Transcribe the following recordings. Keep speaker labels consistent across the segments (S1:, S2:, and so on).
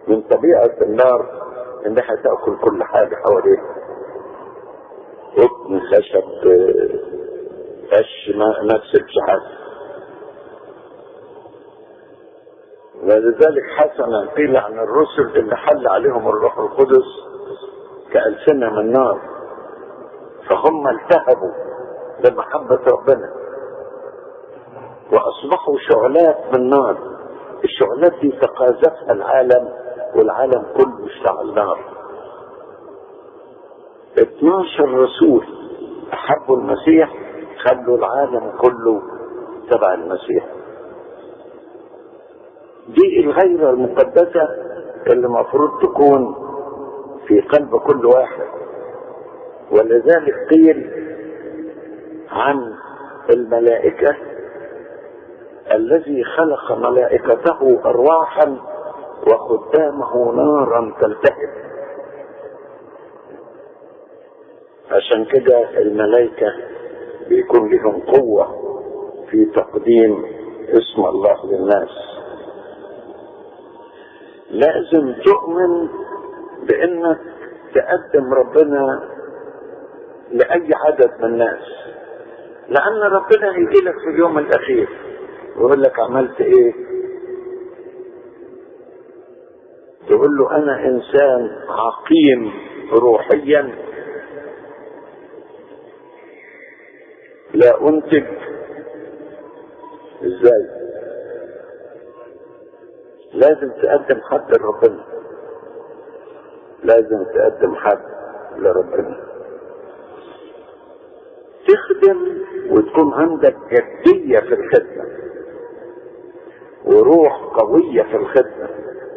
S1: من طبيعة النار انها تأكل كل حاجة حواليها قطن خشب قش ما ما تسيبش حاجة ولذلك حسنا قيل عن الرسل اللي حل عليهم الروح القدس كألسنة من نار فهم التهبوا بمحبة ربنا وأصبحوا شعلات من نار الشعلات دي تقاذفها العالم والعالم كله اشتعل نار 12 رسول أحبوا المسيح خلوا العالم كله تبع المسيح دي الغيرة المقدسة اللي المفروض تكون في قلب كل واحد ولذلك قيل عن الملائكة الذي خلق ملائكته أرواحا وخدامه نارا تلتهب عشان كده الملائكة بيكون لهم قوة في تقديم اسم الله للناس لازم تؤمن بانك تقدم ربنا لاي عدد من الناس لان ربنا هيجي لك في اليوم الاخير ويقول لك عملت ايه تقول له انا انسان عقيم روحيا لا انتج ازاي لازم تقدم حد لربنا لازم تقدم حد لربنا تخدم وتكون عندك جدية في الخدمة وروح قوية في الخدمة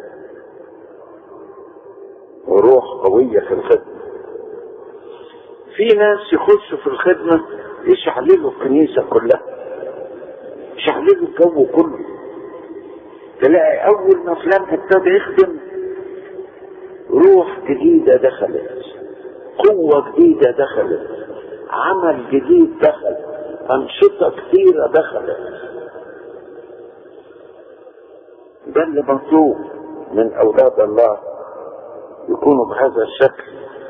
S1: وروح قوية في الخدمة في ناس يخشوا في الخدمة يشعللوا الكنيسة كلها يشعللوا الجو كله تلاقي اول ما فلان ابتدى يخدم روح جديدة دخلت قوة جديدة دخلت عمل جديد دخل أنشطة كثيرة دخلت ده اللي مطلوب من أولاد الله يكونوا بهذا الشكل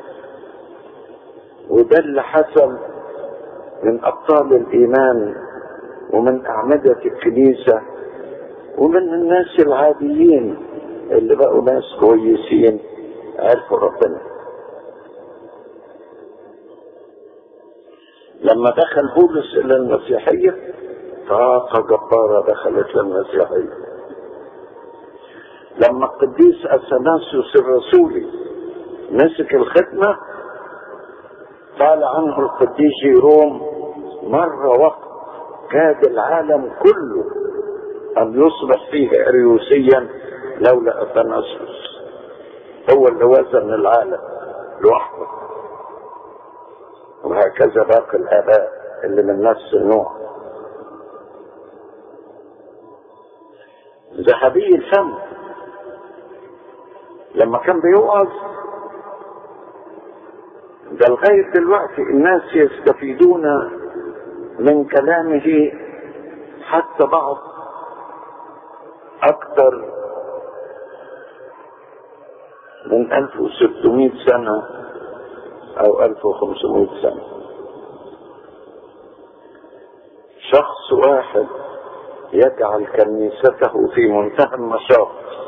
S1: وده اللي حصل من أبطال الإيمان ومن أعمدة الكنيسة ومن الناس العاديين اللي بقوا ناس كويسين عرفوا ربنا لما دخل بولس الى المسيحيه طاقه جباره دخلت للمسيحيه لما القديس اثناسيوس الرسولي مسك الخدمه قال عنه القديس جيروم مر وقت كاد العالم كله ان يصبح فيه اريوسيا لولا اثناسيوس هو اللي وزن العالم لوحده وهكذا باقي الآباء اللي من نفس النوع ذهبي الفم لما كان بيوعظ ده لغاية دلوقتي الناس يستفيدون من كلامه حتى بعض أكثر من 1600 سنة أو 1500 سنة شخص واحد يجعل كنيسته في منتهى النشاط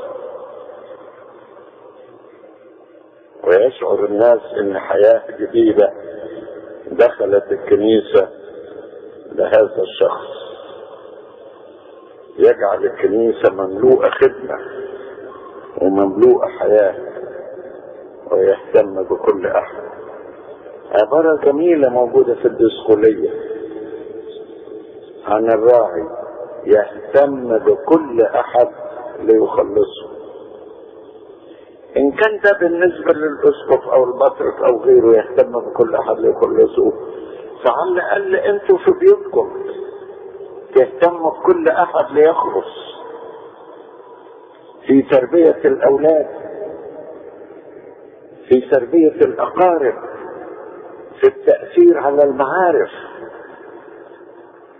S1: ويشعر الناس ان حياة جديدة دخلت الكنيسة لهذا الشخص يجعل الكنيسة مملوءة خدمة ومملوءة حياة ويهتم بكل أحد عبارة جميلة موجودة في الدسقلية عن الراعي يهتم بكل أحد ليخلصه إن كان ده بالنسبة للأسقف أو البطرك أو غيره يهتم بكل أحد ليخلصه فعلى الأقل أنتوا في بيوتكم تهتموا بكل أحد ليخلص في تربية الأولاد في تربية الأقارب في التأثير على المعارف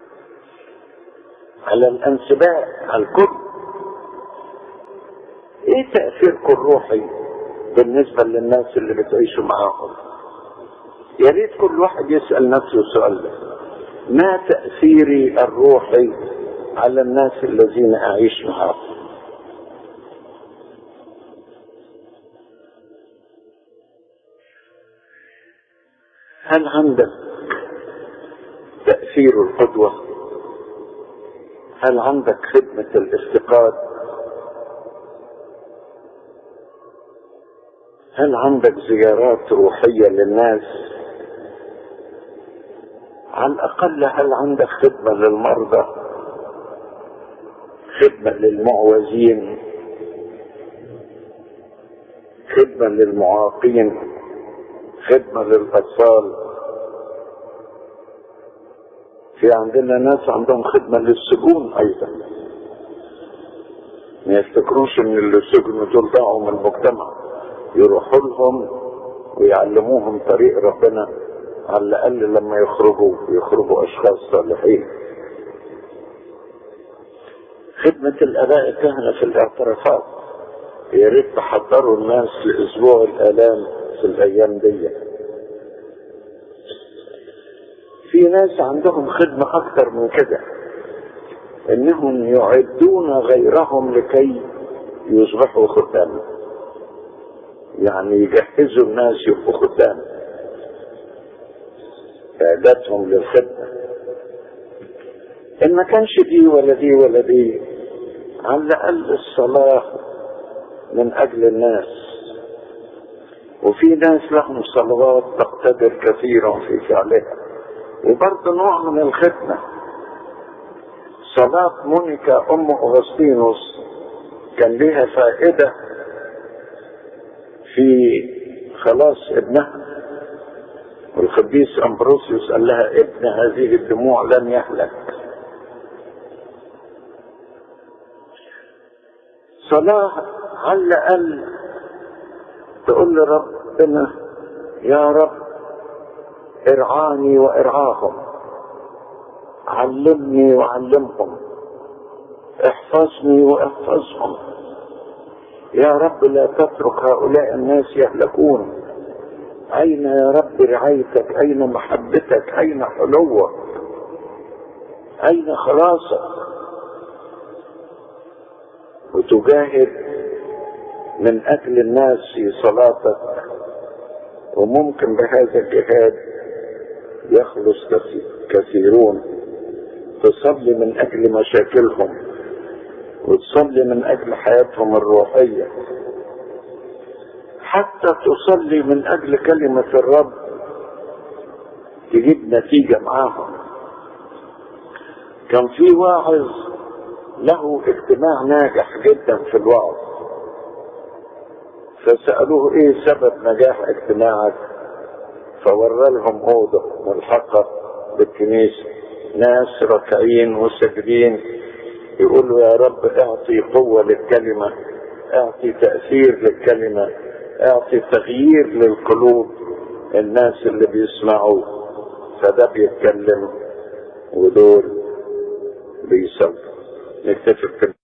S1: على الأنسباء على الكل ايه تأثيركم الروحي بالنسبة للناس اللي بتعيشوا معاهم يا ريت كل واحد يسأل نفسه السؤال ده ما تأثيري الروحي على الناس الذين أعيش معهم هل عندك تأثير القدوة هل عندك خدمة الافتقاد هل عندك زيارات روحية للناس على الأقل هل عندك خدمة للمرضى خدمة للمعوزين خدمة للمعاقين خدمة للأطفال في عندنا ناس عندهم خدمة للسجون أيضا ما يفتكروش ان اللي سجنوا دول ضاعوا من المجتمع يروحوا لهم ويعلموهم طريق ربنا على الأقل لما يخرجوا يخرجوا أشخاص صالحين خدمة الآباء الكهنة في الاعترافات يا ريت تحضروا الناس لأسبوع الآلام في الأيام دي في ناس عندهم خدمة أكتر من كده إنهم يعدون غيرهم لكي يصبحوا خدام يعني يجهزوا الناس يبقوا خدام إعدادهم للخدمة إن ما كانش دي ولا دي ولا دي على الأقل الصلاة من أجل الناس وفي ناس لهم صلوات تقتدر كثيرا في فعلها وبرضه نوع من الخدمة صلاة مونيكا أم أغسطينوس كان لها فائدة في خلاص ابنها والقديس أمبروسيوس قال لها ابن هذه الدموع لن يهلك صلاة على الأقل تقول لربنا يا رب ارعاني وارعاهم علمني وعلمهم احفظني واحفظهم يا رب لا تترك هؤلاء الناس يهلكون اين يا رب رعايتك اين محبتك اين حلوك اين خلاصك وتجاهد من اجل الناس في صلاتك وممكن بهذا الجهاد يخلص كثيرون تصلي من اجل مشاكلهم وتصلي من اجل حياتهم الروحيه حتى تصلي من اجل كلمه الرب تجيب نتيجه معاهم كان في واعظ له اجتماع ناجح جدا في الوعظ فسألوه ايه سبب نجاح اجتماعك فورى لهم اوضه ملحقه بالكنيسه ناس راكعين وساجدين يقولوا يا رب اعطي قوه للكلمه اعطي تاثير للكلمه اعطي تغيير للقلوب الناس اللي بيسمعوا فده بيتكلم ودول بيصلوا نكتفي